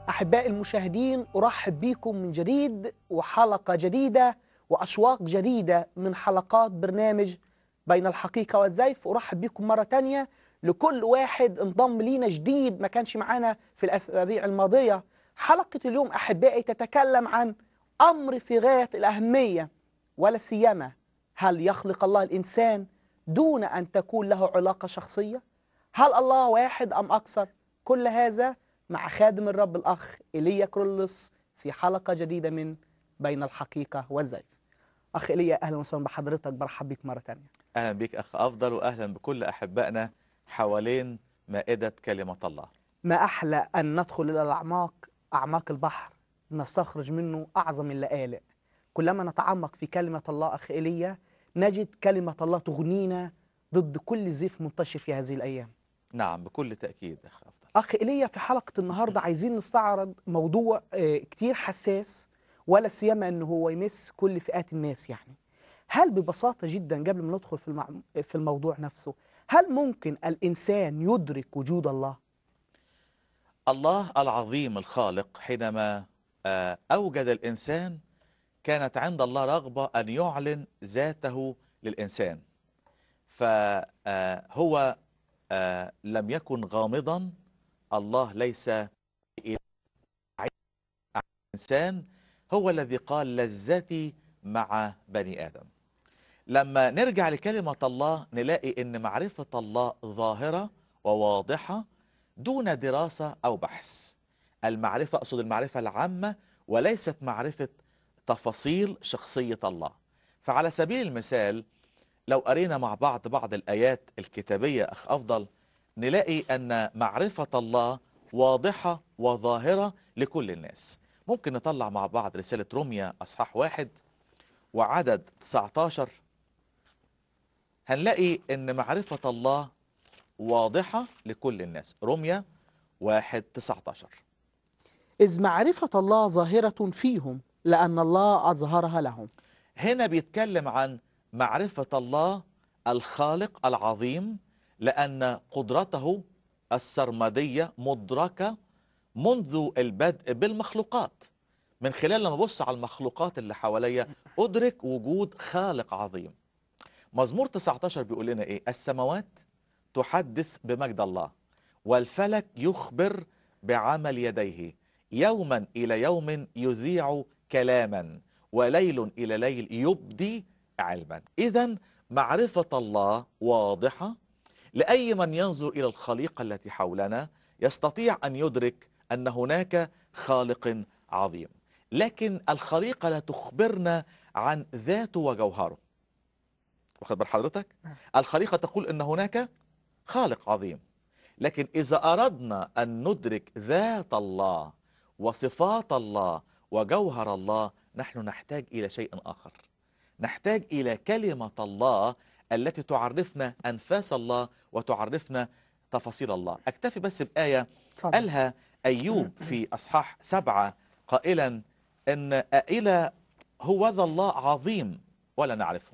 أحبائي المشاهدين أرحب بكم من جديد وحلقة جديدة وأشواق جديدة من حلقات برنامج بين الحقيقة والزيف أرحب بكم مرة تانية لكل واحد انضم لينا جديد ما كانش معانا في الأسابيع الماضية حلقة اليوم أحبائي تتكلم عن أمر في غاية الأهمية ولا سيما هل يخلق الله الإنسان دون أن تكون له علاقة شخصية؟ هل الله واحد أم أكثر؟ كل هذا مع خادم الرب الأخ إيليا كرولس في حلقة جديدة من بين الحقيقة والزيف أخ إيليا أهلا وسهلا بحضرتك برحب بك مرة تانية أهلا بك أخ أفضل وأهلا بكل أحبائنا حوالين مائدة كلمة الله ما أحلى أن ندخل إلى الأعماق أعماق البحر نستخرج منه أعظم اللآلئ كلما نتعمق في كلمة الله أخ إيليا نجد كلمة الله تغنينا ضد كل زيف منتشر في هذه الأيام نعم بكل تأكيد أخ أفضل أخ إيليا في حلقة النهاردة عايزين نستعرض موضوع آه، كتير حساس ولا سيما أنه هو يمس كل فئات الناس يعني هل ببساطة جدا قبل ما ندخل في, المع... في الموضوع نفسه هل ممكن الإنسان يدرك وجود الله؟ الله العظيم الخالق حينما آه، أوجد الإنسان كانت عند الله رغبة أن يعلن ذاته للإنسان فهو لم يكن غامضا الله ليس إله الإنسان هو الذي قال لذتي مع بني آدم لما نرجع لكلمة الله نلاقي أن معرفة الله ظاهرة وواضحة دون دراسة أو بحث المعرفة أقصد المعرفة العامة وليست معرفة تفاصيل شخصية الله فعلى سبيل المثال لو قرينا مع بعض بعض الآيات الكتابية أخ أفضل نلاقي أن معرفة الله واضحة وظاهرة لكل الناس ممكن نطلع مع بعض رسالة روميا أصحاح واحد وعدد 19 هنلاقي أن معرفة الله واضحة لكل الناس روميا واحد 19 إذ معرفة الله ظاهرة فيهم لأن الله أظهرها لهم هنا بيتكلم عن معرفة الله الخالق العظيم لأن قدرته السرمدية مدركة منذ البدء بالمخلوقات من خلال لما أبص على المخلوقات اللي حواليا أدرك وجود خالق عظيم مزمور 19 بيقول لنا إيه السماوات تحدث بمجد الله والفلك يخبر بعمل يديه يوما إلى يوم يذيع كلاما وليل إلى ليل يبدي علما إذا معرفة الله واضحة لأي من ينظر إلى الخليقة التي حولنا يستطيع أن يدرك أن هناك خالق عظيم لكن الخليقة لا تخبرنا عن ذاته وجوهره واخد بال حضرتك الخليقة تقول أن هناك خالق عظيم لكن إذا أردنا أن ندرك ذات الله وصفات الله وجوهر الله نحن نحتاج إلى شيء آخر نحتاج إلى كلمة الله التي تعرفنا أنفاس الله وتعرفنا تفاصيل الله أكتفي بس بآية اتفضل. قالها أيوب في أصحاح سبعة قائلا أن إلى هو ذا الله عظيم ولا نعرفه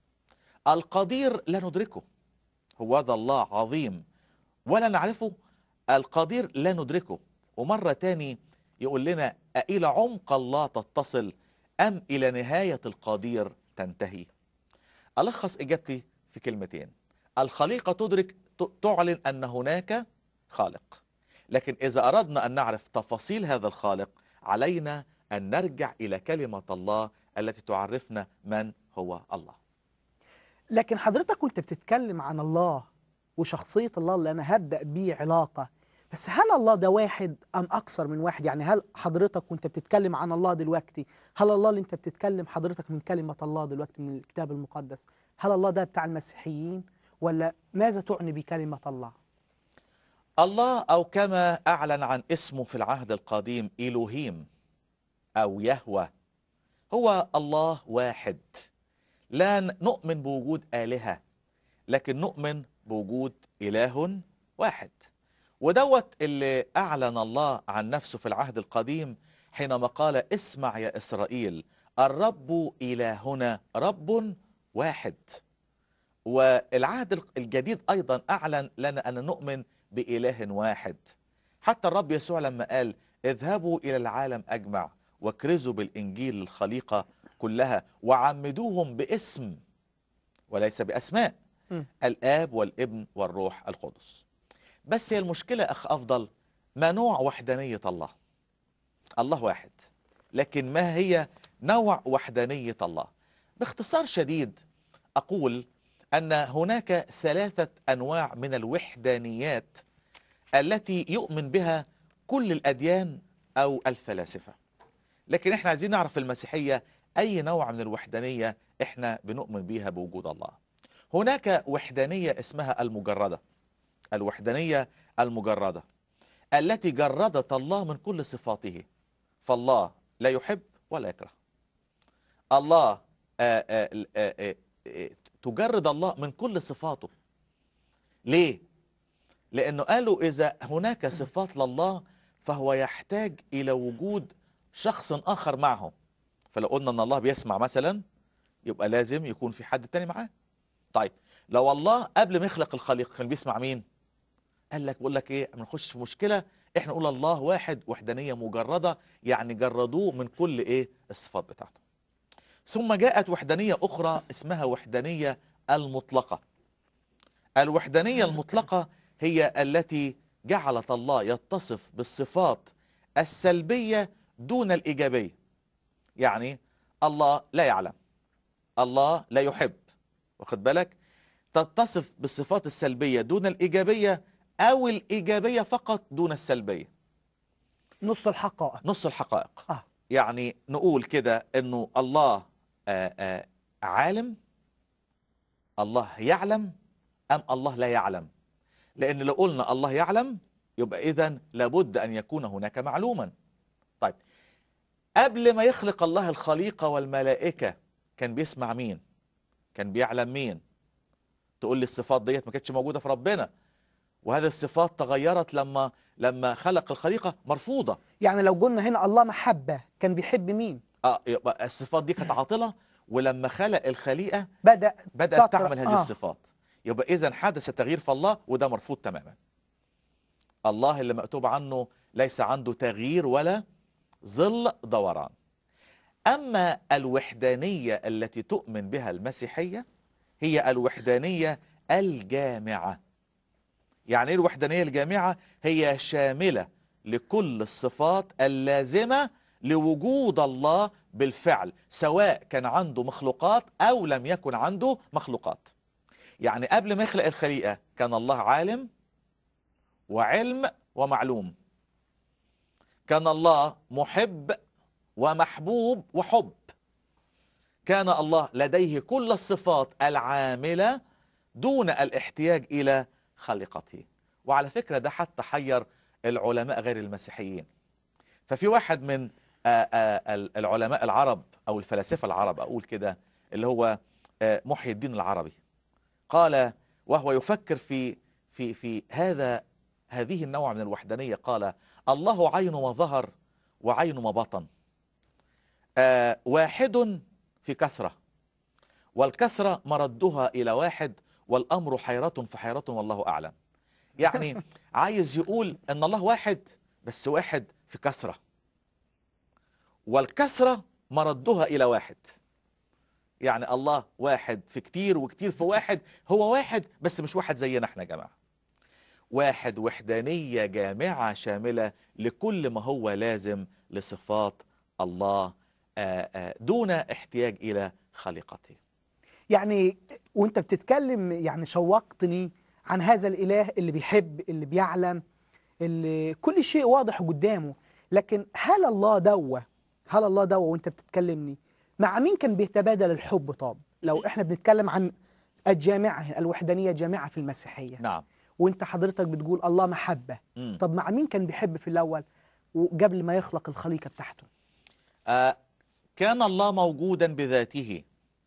القدير لا ندركه هو ذا الله عظيم ولا نعرفه القدير لا ندركه ومرة تاني يقول لنا أإلى عمق الله تتصل أم إلى نهاية القدير تنتهي ألخص إجابتي في كلمتين الخليقة تدرك ت- تعلن أن هناك خالق لكن إذا أردنا أن نعرف تفاصيل هذا الخالق علينا أن نرجع إلى كلمة الله التي تعرفنا من هو الله لكن حضرتك كنت بتتكلم عن الله وشخصية الله اللي أنا هبدأ بيه علاقة بس هل الله ده واحد أم أكثر من واحد يعني هل حضرتك كنت بتتكلم عن الله دلوقتي هل الله اللي أنت بتتكلم حضرتك من كلمة الله دلوقتي من الكتاب المقدس هل الله ده بتاع المسيحيين ولا ماذا تعني بكلمة الله الله أو كما أعلن عن اسمه في العهد القديم إلوهيم أو يهوى هو الله واحد لا نؤمن بوجود آلهة لكن نؤمن بوجود إله واحد ودوت اللي أعلن الله عن نفسه في العهد القديم حينما قال اسمع يا إسرائيل الرب إلهنا رب واحد والعهد الجديد أيضا أعلن لنا أن نؤمن بإله واحد حتى الرب يسوع لما قال اذهبوا إلى العالم أجمع واكرزوا بالإنجيل للخليقة كلها وعمدوهم باسم وليس بأسماء م. الآب والابن والروح القدس بس هي المشكلة أخ أفضل ما نوع وحدانية الله الله واحد لكن ما هي نوع وحدانية الله باختصار شديد أقول أن هناك ثلاثة أنواع من الوحدانيات التي يؤمن بها كل الأديان أو الفلاسفة لكن احنا عايزين نعرف في المسيحية أي نوع من الوحدانية احنا بنؤمن بيها بوجود الله هناك وحدانية اسمها المجردة الوحدانية المجردة التي جردت الله من كل صفاته فالله لا يحب ولا يكره الله آآ آآ آآ آآ تجرد الله من كل صفاته ليه؟ لأنه قالوا إذا هناك صفات لله فهو يحتاج إلى وجود شخص آخر معه فلو قلنا أن الله بيسمع مثلا يبقى لازم يكون في حد تاني معاه طيب لو الله قبل ما يخلق الخليقة كان بيسمع مين؟ قال لك بقول لك ايه بنخش في مشكله احنا نقول الله واحد وحدانيه مجرده يعني جردوه من كل ايه الصفات بتاعته ثم جاءت وحدانيه اخرى اسمها وحدانيه المطلقه الوحدانيه المطلقه هي التي جعلت الله يتصف بالصفات السلبيه دون الايجابيه يعني الله لا يعلم الله لا يحب واخد بالك تتصف بالصفات السلبيه دون الايجابيه او الايجابيه فقط دون السلبيه نص الحقائق نص الحقائق آه. يعني نقول كده انه الله آآ آآ عالم الله يعلم ام الله لا يعلم لان لو قلنا الله يعلم يبقى اذا لابد ان يكون هناك معلوما طيب قبل ما يخلق الله الخليقه والملائكه كان بيسمع مين كان بيعلم مين تقول لي الصفات ديت ما كانتش موجوده في ربنا وهذه الصفات تغيرت لما لما خلق الخليقه مرفوضه يعني لو قلنا هنا الله محبة كان بيحب مين اه يبقى الصفات دي كانت عاطله ولما خلق الخليقه بدأ بدات فترة- تعمل هذه آه. الصفات يبقى اذا حدث تغيير في الله وده مرفوض تماما الله اللي مكتوب عنه ليس عنده تغيير ولا ظل دوران اما الوحدانيه التي تؤمن بها المسيحيه هي الوحدانيه الجامعه يعني ايه الوحدانيه الجامعه هي شامله لكل الصفات اللازمه لوجود الله بالفعل سواء كان عنده مخلوقات او لم يكن عنده مخلوقات يعني قبل ما يخلق الخليقه كان الله عالم وعلم ومعلوم كان الله محب ومحبوب وحب كان الله لديه كل الصفات العامله دون الاحتياج الى خليقته وعلى فكره ده حتى حير العلماء غير المسيحيين ففي واحد من آه، آه، ال- العلماء العرب او الفلاسفه العرب اقول كده اللي هو آه، محي الدين العربي قال وهو يفكر في في في هذا هذه النوع من الوحدانيه قال الله عين ما ظهر وعين ما بطن آه، واحد في كثره والكثره مردها الى واحد والامر حيره فحيره والله اعلم يعني عايز يقول ان الله واحد بس واحد في كثره والكثره مردها الى واحد يعني الله واحد في كتير وكتير في واحد هو واحد بس مش واحد زينا احنا يا جماعه واحد وحدانيه جامعه شامله لكل ما هو لازم لصفات الله آه، آه، دون احتياج الى خليقته يعني وانت بتتكلم يعني شوقتني عن هذا الإله اللي بيحب اللي بيعلم اللي كل شيء واضح قدامه لكن هل الله دوا هل الله دوا وانت بتتكلمني مع مين كان بيتبادل الحب طب لو احنا بنتكلم عن الجامعة الوحدانية جامعة في المسيحية نعم وانت حضرتك بتقول الله محبة مم. طب مع مين كان بيحب في الأول وقبل ما يخلق الخليقة بتاعته آه، كان الله موجودا بذاته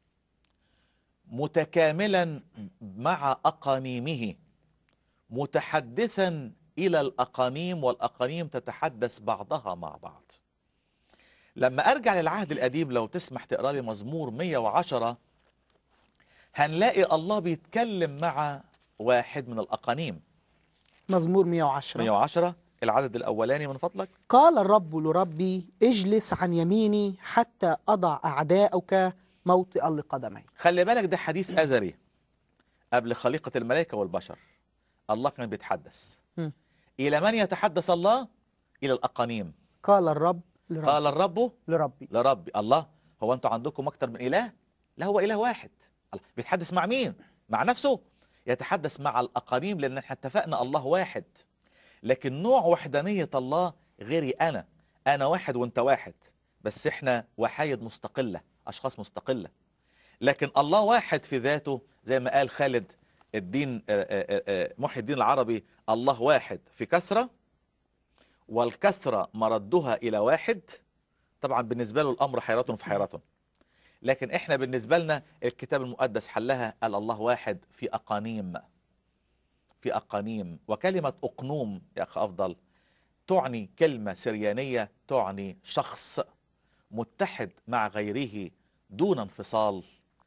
متكاملا مع أقانيمه متحدثا إلى الأقانيم والأقانيم تتحدث بعضها مع بعض لما أرجع للعهد القديم لو تسمح تقرأ لي مزمور 110 هنلاقي الله بيتكلم مع واحد من الأقانيم مزمور 110 110 العدد الأولاني من فضلك قال الرب لربي اجلس عن يميني حتى أضع أعداؤك موطئا لقدمي خلي بالك ده حديث أزلي قبل خليقة الملائكة والبشر الله كان بيتحدث مم. إلى من يتحدث الله؟ إلى الأقانيم قال الرب لربي, قال الرب لربي لربي الله هو أنتوا عندكم أكتر من إله؟ لا هو إله واحد الله بيتحدث مع مين؟ مع نفسه يتحدث مع الأقانيم لأن احنا اتفقنا الله واحد لكن نوع وحدانية الله غيري أنا أنا واحد وأنت واحد بس احنا وحايد مستقلة أشخاص مستقلة لكن الله واحد في ذاته زي ما قال خالد الدين آه، آه، آه، محي الدين العربي الله واحد في كثرة والكثرة مردها إلى واحد طبعا بالنسبة له الأمر حيرة في حيرة لكن احنا بالنسبة لنا الكتاب المقدس حلها قال الله واحد في أقانيم في أقانيم وكلمة أقنوم يا أخ أفضل تعني كلمة سريانية تعني شخص متحد مع غيره دون انفصال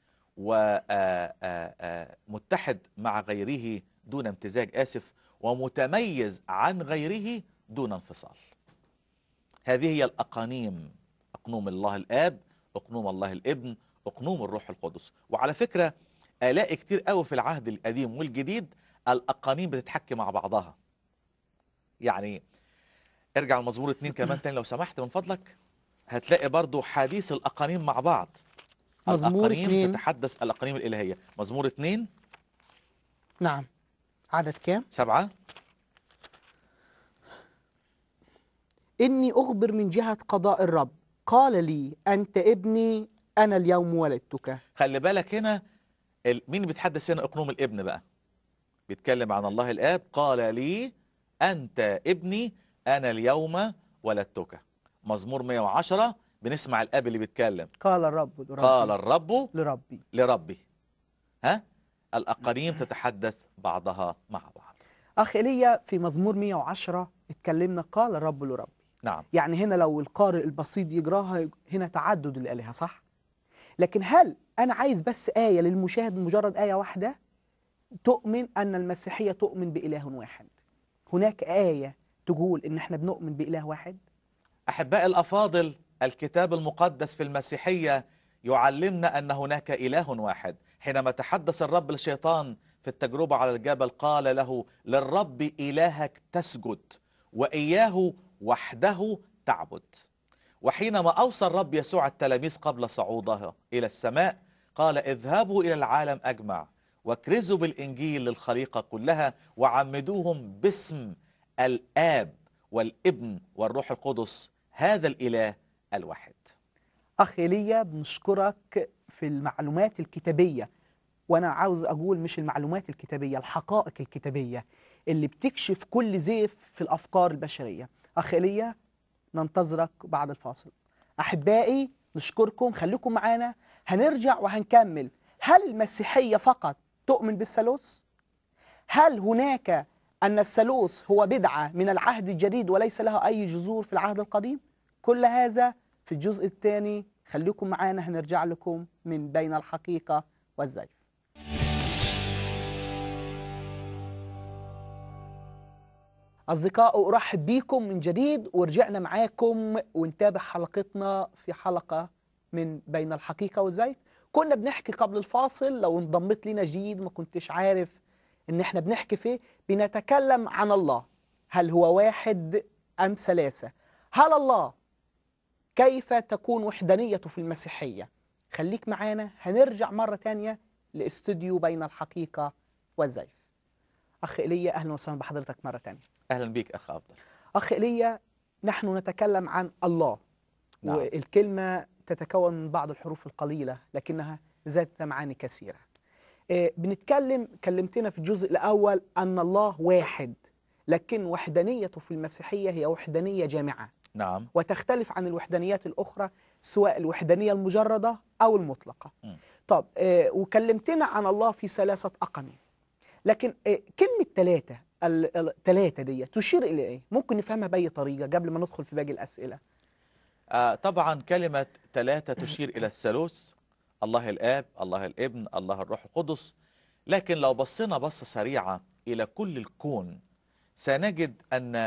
ومتحد مع غيره دون امتزاج آسف ومتميز عن غيره دون انفصال هذه هي الأقانيم أقنوم الله الآب أقنوم الله الابن أقنوم الروح القدس وعلى فكرة ألاقي كتير قوي في العهد القديم والجديد الأقانيم بتتحكي مع بعضها يعني ارجع المزمور اتنين كمان تاني لو سمحت من فضلك هتلاقي برضو حديث الأقانيم مع بعض مزمور الأقانيم اتنين. تتحدث الأقانيم الإلهية مزمور اتنين نعم عدد كام سبعة إني أخبر من جهة قضاء الرب قال لي أنت ابني أنا اليوم ولدتك خلي بالك هنا ال- مين بيتحدث هنا اقنوم الابن بقى بيتكلم عن الله الاب قال لي انت ابني انا اليوم ولدتك مزمور 110 بنسمع الاب اللي بيتكلم قال الرب لربي قال الرب لربي لربي ها الاقانيم تتحدث بعضها مع بعض أخ إيليا في مزمور 110 اتكلمنا قال الرب لربي نعم يعني هنا لو القارئ البسيط يجراها هنا تعدد الآلهة صح؟ لكن هل أنا عايز بس آية للمشاهد مجرد آية واحدة تؤمن أن المسيحية تؤمن بإله واحد هناك آية تقول إن إحنا بنؤمن بإله واحد احباء الافاضل الكتاب المقدس في المسيحيه يعلمنا ان هناك اله واحد حينما تحدث الرب للشيطان في التجربه على الجبل قال له للرب الهك تسجد واياه وحده تعبد وحينما اوصى الرب يسوع التلاميذ قبل صعوده الى السماء قال اذهبوا الى العالم اجمع واكرزوا بالانجيل للخليقه كلها وعمدوهم باسم الاب والابن والروح القدس هذا الاله الواحد أخ إيليا بنشكرك في المعلومات الكتابية وأنا عاوز أقول مش المعلومات الكتابية الحقائق الكتابية اللي بتكشف كل زيف في الأفكار البشرية أخ إيليا ننتظرك بعد الفاصل أحبائي نشكركم خليكم معانا هنرجع وهنكمل هل المسيحية فقط تؤمن بالثالوث؟ هل هناك أن الثالوث هو بدعة من العهد الجديد وليس لها أي جذور في العهد القديم؟ كل هذا في الجزء الثاني خليكم معانا هنرجع لكم من بين الحقيقة والزيف أصدقاء أرحب بكم من جديد ورجعنا معاكم ونتابع حلقتنا في حلقة من بين الحقيقة والزيف كنا بنحكي قبل الفاصل لو انضمت لنا جديد ما كنتش عارف ان احنا بنحكي فيه بنتكلم عن الله هل هو واحد أم ثلاثة هل الله كيف تكون وحدانيته في المسيحية خليك معانا هنرجع مرة تانية لاستوديو بين الحقيقة والزيف أخ إيليا أهلا وسهلا بحضرتك مرة تانية اهلا بيك اخ افضل أخ إيليا نحن نتكلم عن الله نعم. والكلمة تتكون من بعض الحروف القليلة لكنها ذات معاني كثيرة آه، بنتكلم كلمتنا في الجزء الأول أن الله واحد لكن وحدانيته في المسيحية هي وحدانية جامعة نعم وتختلف عن الوحدانيات الأخرى سواء الوحدانية المجردة أو المطلقة م. طب آه وكلمتنا عن الله في ثلاثة أقانيم لكن آه كلمة ثلاثة الثلاثة دي تشير إلى إيه؟ ممكن نفهمها بأي طريقة قبل ما ندخل في باقي الأسئلة آه طبعا كلمة ثلاثة تشير إلى الثالوث الله الآب الله الابن الله الروح القدس لكن لو بصينا بصة سريعة إلى كل الكون سنجد أن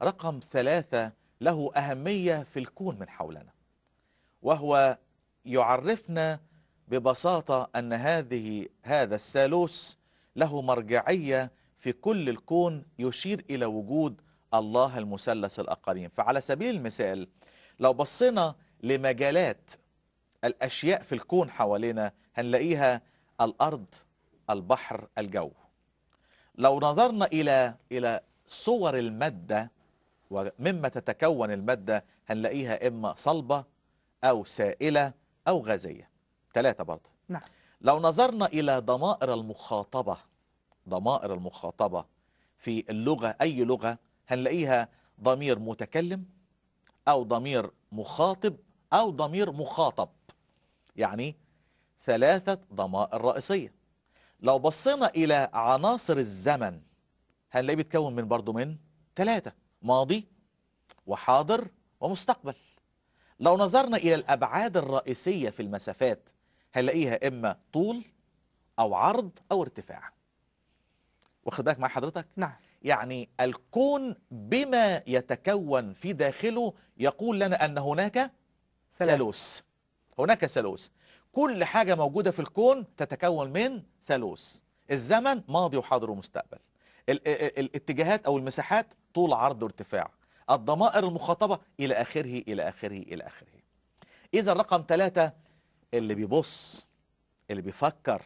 رقم ثلاثة له أهمية في الكون من حولنا وهو يعرفنا ببساطة أن هذه هذا الثالوث له مرجعية في كل الكون يشير إلى وجود الله المثلث الأقرين فعلى سبيل المثال لو بصينا لمجالات الأشياء في الكون حوالينا هنلاقيها الأرض البحر الجو لو نظرنا إلى إلى صور المادة ومما تتكون المادة هنلاقيها إما صلبة أو سائلة أو غازية ثلاثة برضه نعم لو نظرنا إلى ضمائر المخاطبة ضمائر المخاطبة في اللغة أي لغة هنلاقيها ضمير متكلم أو ضمير مخاطب أو ضمير مخاطب يعني ثلاثة ضمائر رئيسية لو بصينا إلى عناصر الزمن هنلاقيه بيتكون من برضو من ثلاثة ماضي وحاضر ومستقبل لو نظرنا إلى الأبعاد الرئيسية في المسافات هنلاقيها إما طول أو عرض أو ارتفاع واخد بالك مع حضرتك نعم يعني الكون بما يتكون في داخله يقول لنا أن هناك ثالوث هناك ثالوث كل حاجة موجودة في الكون تتكون من ثالوث الزمن ماضي وحاضر ومستقبل ال- ال- الاتجاهات أو المساحات طول عرض وارتفاع الضمائر المخاطبة إلى آخره إلى آخره إلى آخره إذا رقم ثلاثة اللي بيبص اللي بيفكر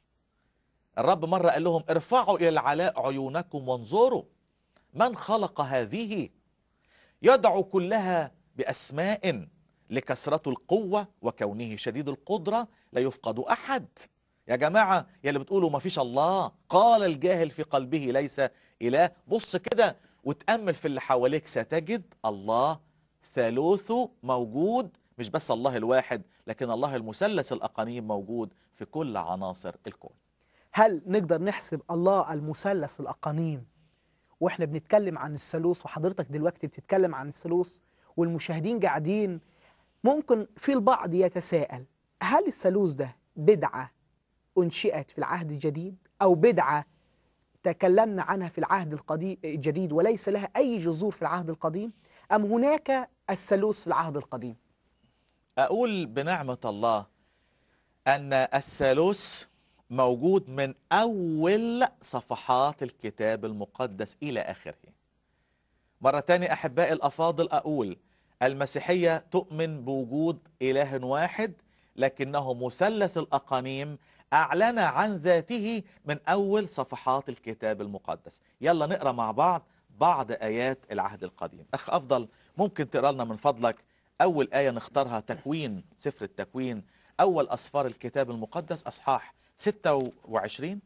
الرب مرة قال لهم ارفعوا إلى العلاء عيونكم وانظروا من خلق هذه يدعو كلها بأسماء لكثرة القوة وكونه شديد القدرة لا يفقد أحد يا جماعة يا اللي بتقولوا ما فيش الله قال الجاهل في قلبه ليس إله بص كده وتأمل في اللي حواليك ستجد الله ثالوثه موجود مش بس الله الواحد لكن الله المثلث الأقانيم موجود في كل عناصر الكون هل نقدر نحسب الله المثلث الأقانيم واحنا بنتكلم عن الثالوث وحضرتك دلوقتي بتتكلم عن الثالوث والمشاهدين قاعدين ممكن في البعض يتساءل هل الثالوث ده بدعة أنشئت في العهد الجديد أو بدعة تكلمنا عنها في العهد القديم الجديد وليس لها أي جذور في العهد القديم أم هناك الثالوث في العهد القديم أقول بنعمة الله أن الثالوث موجود من أول صفحات الكتاب المقدس إلى آخره مرة تانية أحبائي الأفاضل أقول المسيحية تؤمن بوجود إله واحد لكنه مثلث الأقانيم أعلن عن ذاته من أول صفحات الكتاب المقدس يلا نقرأ مع بعض بعض آيات العهد القديم أخ أفضل ممكن تقرأ لنا من فضلك أول آية نختارها تكوين سفر التكوين أول أسفار الكتاب المقدس أصحاح 26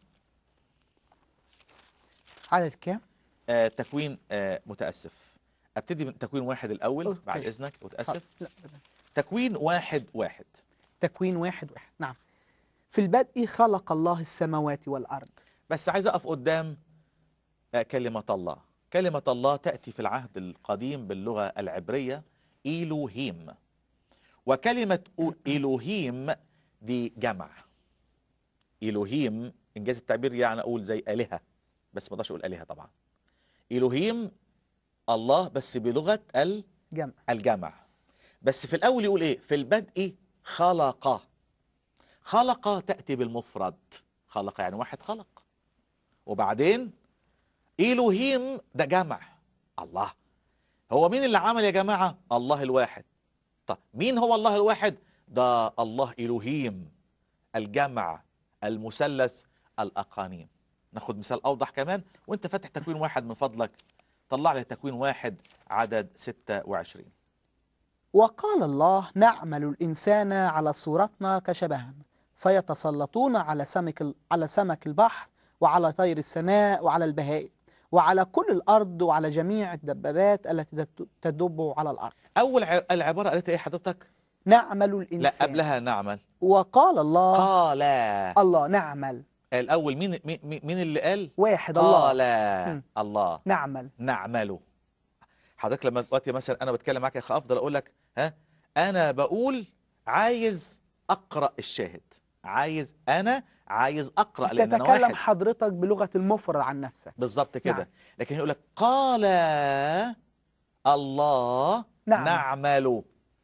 عدد كام؟ آه تكوين آه متأسف أبتدي من تكوين واحد الأول أوكي. بعد إذنك متأسف لا تكوين واحد واحد تكوين واحد واحد نعم في البدء خلق الله السماوات والأرض بس عايز أقف قدام آه، كلمة الله كلمة الله تأتي في العهد القديم باللغة العبرية إيلوهيم وكلمة أو- إيلوهيم دي جمع إيلوهيم إنجاز التعبير يعني أقول زي آلهة بس ما اقدرش أقول آلهة طبعا إيلوهيم الله بس بلغة ال جمع الجمع بس في الأول يقول إيه في البدء خلق خلق تأتي بالمفرد خلق يعني واحد خلق وبعدين إلهيم ده جمع الله هو مين اللي عمل يا جماعة الله الواحد طب مين هو الله الواحد ده الله إلهيم الجمع المثلث الأقانيم ناخد مثال أوضح كمان وانت فاتح تكوين واحد من فضلك طلع لي تكوين واحد عدد 26 وقال الله نعمل الإنسان على صورتنا كشبهنا فيتسلطون على سمك ال- على سمك البحر وعلى طير السماء وعلى البهائم وعلى كل الأرض وعلى جميع الدبابات التي تد- تدب على الأرض أول ع- العبارة قالت إيه حضرتك؟ نعمل لا الإنسان قبلها نعمل وقال الله قال الله نعمل الأول مين مين مين اللي قال؟ واحد الله قال مم. الله نعمل نعمله حضرتك لما دلوقتي مثلا أنا بتكلم معاك يا أخ أفضل أقول لك ها أنا بقول عايز أقرأ الشاهد عايز أنا عايز أقرأ لأن أنا تتكلم واحد حضرتك بلغة المفرد عن نفسك بالظبط كده نعم. لكن يقول لك قال الله نعم. نعمل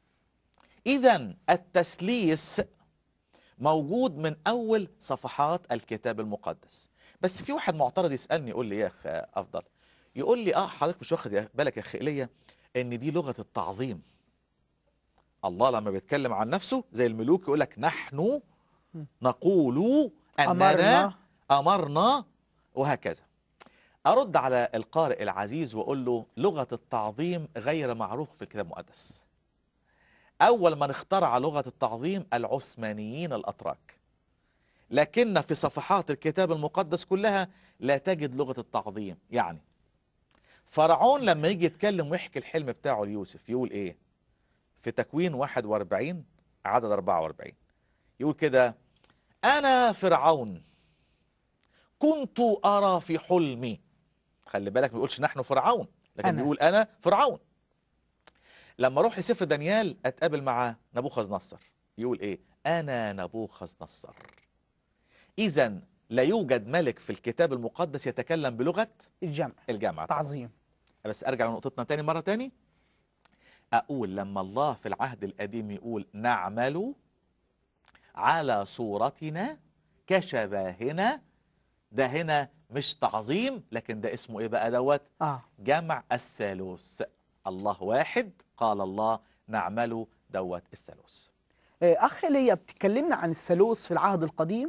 إذا التسليس موجود من أول صفحات الكتاب المقدس بس في واحد معترض يسألني يقول لي يا أخ أفضل يقول لي آه حضرتك مش واخد يا- بالك يا أخ إيليا إن دي لغة التعظيم الله لما بيتكلم عن نفسه زي الملوك يقول لك نحن نقول أننا أمرنا. أمرنا وهكذا أرد على القارئ العزيز وأقول له لغة التعظيم غير معروف في الكتاب المقدس أول من اخترع لغة التعظيم العثمانيين الأتراك لكن في صفحات الكتاب المقدس كلها لا تجد لغة التعظيم يعني فرعون لما يجي يتكلم ويحكي الحلم بتاعه ليوسف يقول إيه في تكوين 41 عدد 44 يقول كده أنا فرعون كنت أرى في حلمي خلي بالك ما بيقولش نحن فرعون لكن أنا. بيقول أنا فرعون لما اروح لسفر دانيال اتقابل مع نبوخذ نصر يقول ايه انا نبوخذ نصر اذا لا يوجد ملك في الكتاب المقدس يتكلم بلغه الجمع الجامعه طبعاً. تعظيم بس ارجع لنقطتنا تاني مره تاني اقول لما الله في العهد القديم يقول نعمل على صورتنا كشباهنا ده هنا مش تعظيم لكن ده اسمه ايه بقى دوت اه جمع الثالوث الله واحد قال الله نعمل دوت الثالوث آه، اخ ليا بتكلمنا عن الثالوث في العهد القديم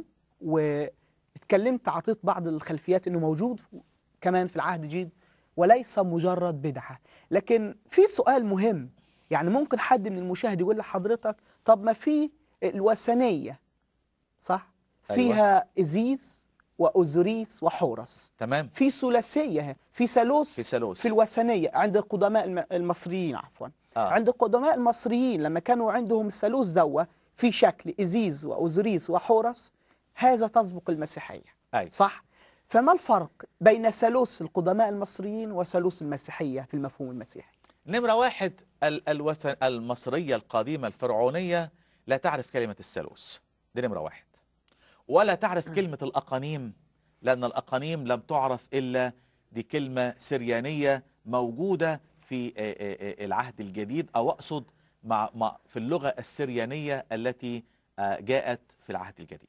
واتكلمت عطيت بعض الخلفيات انه موجود كمان في العهد الجديد وليس مجرد بدعه لكن في سؤال مهم يعني ممكن حد من المشاهد يقول لحضرتك طب ما في الوثنيه صح أيوة. فيها ازيز واوزوريس وحورس تمام في ثلاثيه في ثالوث في ثالوث في الوثنيه عند القدماء الم- المصريين عفوا آه. عند القدماء المصريين لما كانوا عندهم الثالوث دوا في شكل إزيز وأوزوريس وحورس هذا تسبق المسيحية أي. صح؟ فما الفرق بين ثالوث القدماء المصريين وثالوث المسيحية في المفهوم المسيحي؟ نمرة واحد ال الوثن المصرية القديمة الفرعونية لا تعرف كلمة الثالوث دي نمرة واحد ولا تعرف كلمة الأقانيم لأن الأقانيم لم تعرف إلا دي كلمة سريانية موجودة في آه، آه، آه، العهد الجديد أو أقصد مع مع في اللغة السريانية التي آه، جاءت في العهد الجديد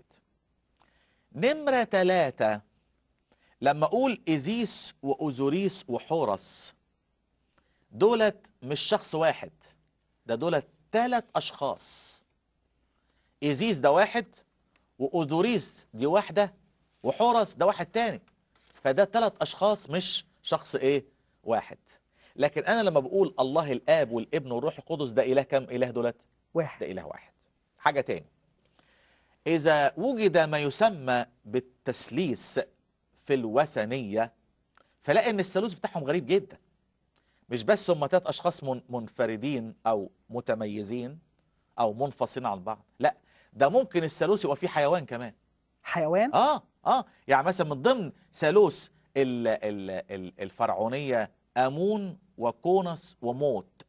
نمرة ثلاثة لما أقول إزيس وأوزوريس وحورس دولت مش شخص واحد ده دولت ثلاث أشخاص إيزيس ده واحد وأوذوريس دي واحدة وحورس ده واحد تاني فده ثلاث أشخاص مش شخص إيه واحد لكن أنا لما بقول الله الآب والابن والروح القدس ده إله كم إله دولت واحد ده إله واحد حاجة تاني إذا وجد ما يسمى بالتثليث في الوثنية فلاقي إن الثالوث بتاعهم غريب جدا مش بس هم ثلاث أشخاص من منفردين أو متميزين أو منفصلين عن بعض لا ده ممكن الثالوث يبقى فيه حيوان كمان حيوان اه اه يعني مثلا من ضمن ثالوث ال- ال- ال- الفرعونيه امون وكونس وموت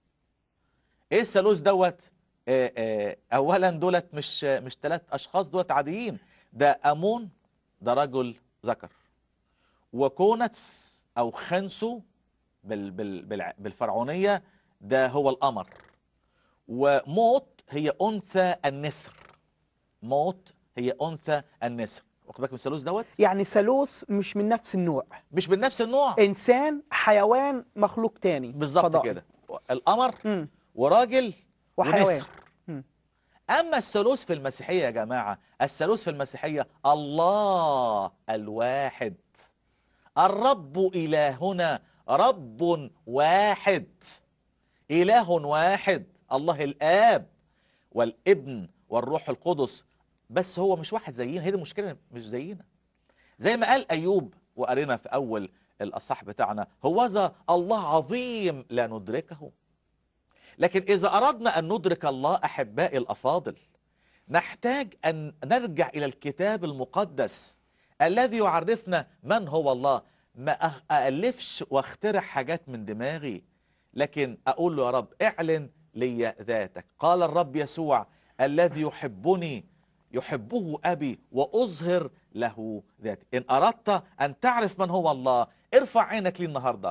ايه الثالوث دوت آه آه اولا دولت مش مش ثلاث اشخاص دولت عاديين ده امون ده رجل ذكر وكونس او خنسو بال بال بال بالفرعونيه ده هو القمر وموت هي انثى النسر موت هي انثى النسر واخد بالك من الثالوث دوت يعني ثالوث مش من نفس النوع مش من نفس النوع إنسان حيوان مخلوق تاني بالظبط فضائي. كده القمر مم. وراجل وحيوان. ونسر مم. اما الثالوث في المسيحيه يا جماعه الثالوث في المسيحيه الله الواحد الرب الهنا رب واحد اله واحد الله الاب والابن والروح القدس بس هو مش واحد زينا هي دي المشكله مش زينا زي ما قال ايوب وقرينا في اول الاصح بتاعنا هوذا الله عظيم لا ندركه لكن اذا اردنا ان ندرك الله احبائي الافاضل نحتاج ان نرجع الى الكتاب المقدس الذي يعرفنا من هو الله ما أخ- أألفش واخترع حاجات من دماغي لكن أقول له يا رب اعلن لي ذاتك قال الرب يسوع الذي يحبني يحبه أبي وأظهر له ذاتي إن أردت أن تعرف من هو الله ارفع عينك لي النهاردة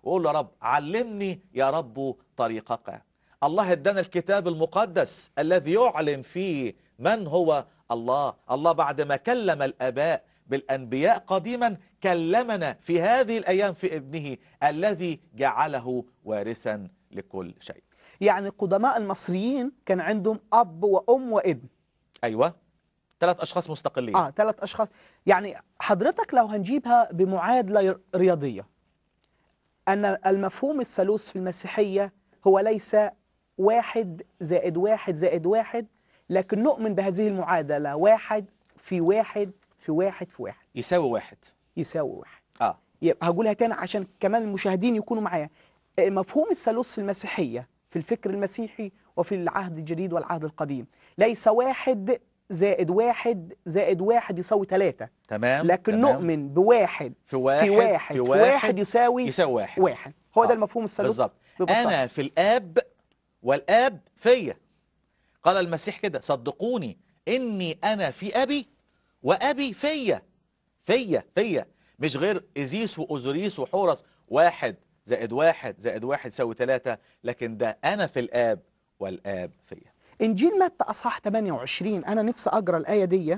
وقول له يا رب علمني يا رب طريقك الله ادانا الكتاب المقدس الذي يعلن فيه من هو الله الله بعد ما كلم الآباء بالأنبياء قديما كلمنا في هذه الأيام في ابنه الذي جعله وارثا لكل شيء يعني قدماء المصريين كان عندهم اب وام وابن أيوة ثلاث أشخاص مستقلين اه ثلاث اشخاص يعني حضرتك لو هنجيبها بمعادله رياضيه ان المفهوم الثالوث في المسيحيه هو ليس واحد زائد واحد زائد واحد لكن نؤمن بهذه المعادله واحد في واحد في واحد في واحد يساوي واحد يساوي واحد آه يبقى هقولها تاني عشان كمان المشاهدين يكونوا معايا مفهوم الثالوث في المسيحية في الفكر المسيحي وفي العهد الجديد والعهد القديم ليس واحد زائد واحد زائد واحد يساوي ثلاثة تمام لكن تمام. نؤمن بواحد في واحد في واحد في واحد يساوي يساوي واحد واحد هو آه، ده المفهوم الثالوث بالظبط ببساطة. انا في الاب والاب فيا قال المسيح كده صدقوني اني انا في ابي وابي فيا فيا فيا مش غير ازيس واوزوريس وحورس واحد زائد واحد زائد واحد يساوي ثلاثة لكن ده انا في الاب والاب فيا إنجيل متى أصحاح 28 أنا نفسي أقرأ الآية دي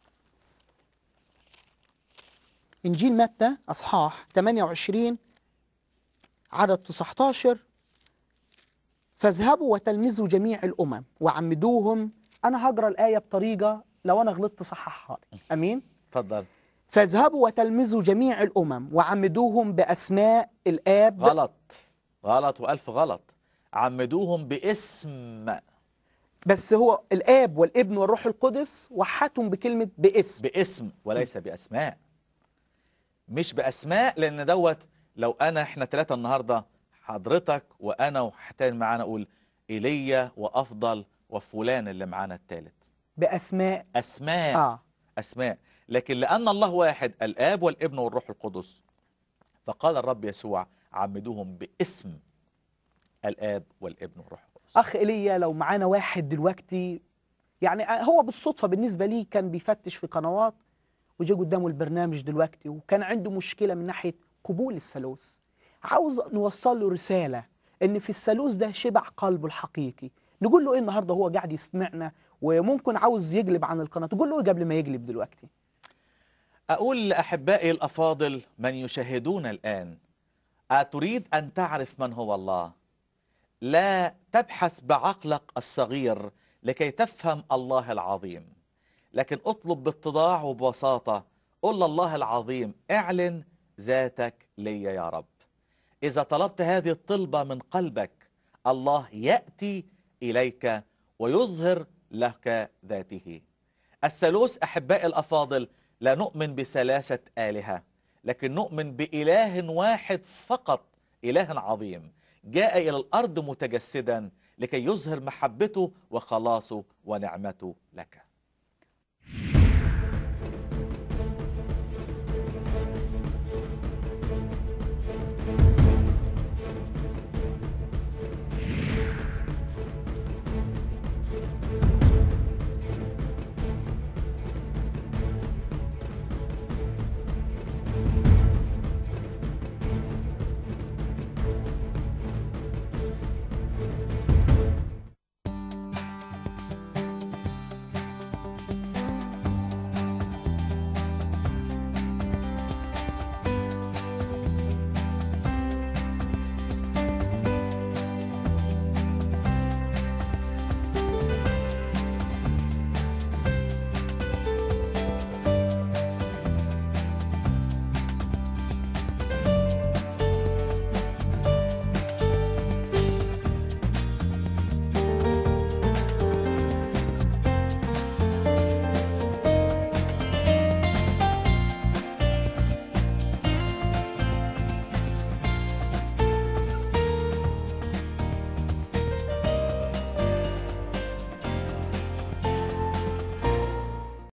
إنجيل متى أصحاح 28 عدد 19 فاذهبوا وتلمذوا جميع الأمم وعمدوهم أنا هقرأ الآية بطريقة لو أنا غلطت صححها لي أمين اتفضل فاذهبوا وتلمذوا جميع الأمم وعمدوهم بأسماء الآب غلط غلط والف غلط عمدوهم باسم بس هو الآب والابن والروح القدس وحدهم بكلمة باسم باسم وليس باسماء مش باسماء لان دوت لو انا احنا ثلاثه النهارده حضرتك وانا وحتان معانا اقول ايليا وافضل وفلان اللي معانا الثالث بأسماء اسماء آه اسماء لكن لان الله واحد الاب والابن والروح القدس فقال الرب يسوع عمدوهم باسم الاب والابن والروح القدس أخ إيليا لو معانا واحد دلوقتي يعني هو بالصدفة بالنسبة لي كان بيفتش في قنوات وجا قدامه البرنامج دلوقتي وكان عنده مشكلة من ناحية قبول الثالوث عاوز نوصل له رسالة إن في الثالوث ده شبع قلبه الحقيقي نقول له إيه النهاردة هو قاعد يسمعنا وممكن عاوز يقلب عن القناة تقول له إيه قبل ما يقلب دلوقتي أقول لأحبائي الأفاضل من يشاهدون الآن أتريد أن تعرف من هو الله لا تبحث بعقلك الصغير لكي تفهم الله العظيم لكن اطلب باتضاع وببساطة قل لله العظيم اعلن ذاتك لي يا رب إذا طلبت هذه الطلبة من قلبك الله يأتي إليك ويظهر لك ذاته الثالوث أحبائي الأفاضل لا نؤمن بثلاثة آلهة لكن نؤمن بإله واحد فقط إله عظيم جاء إلى الأرض متجسدا لكي يظهر محبته وخلاصه ونعمته لك